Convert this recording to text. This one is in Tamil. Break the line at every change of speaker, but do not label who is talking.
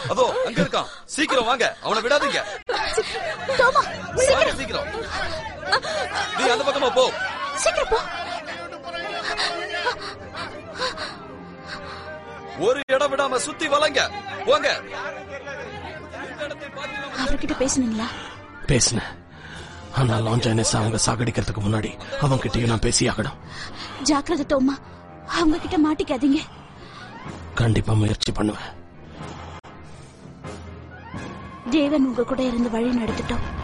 அதோ அங்க இருக்கான் சீக்கிரம் வாங்க அவனை விடாதீங்க
தோமா
வாங்க சீக்கிரம் நீ அந்த பக்கமா போ
சீக்கிரம் போ
ஒரு இடம் விடாம சுத்தி வளைங்க போங்க
அவர்கிட்ட பேசுனீங்களா
பேசினேன் ஆனா லாஞ்சானஸ் அவங்க சாகடிக்கிறதுக்கு முன்னாடி அவங்க கிட்டயும் நான் பேசி ஆகணும்
ஜாக்கிரதை தோமா அவங்க கிட்ட மாட்டிக்காதீங்க
கண்டிப்பா முயற்சி பண்ணுவேன்
தேவன் உங்க கூட இருந்து வழி நடத்திட்டோம்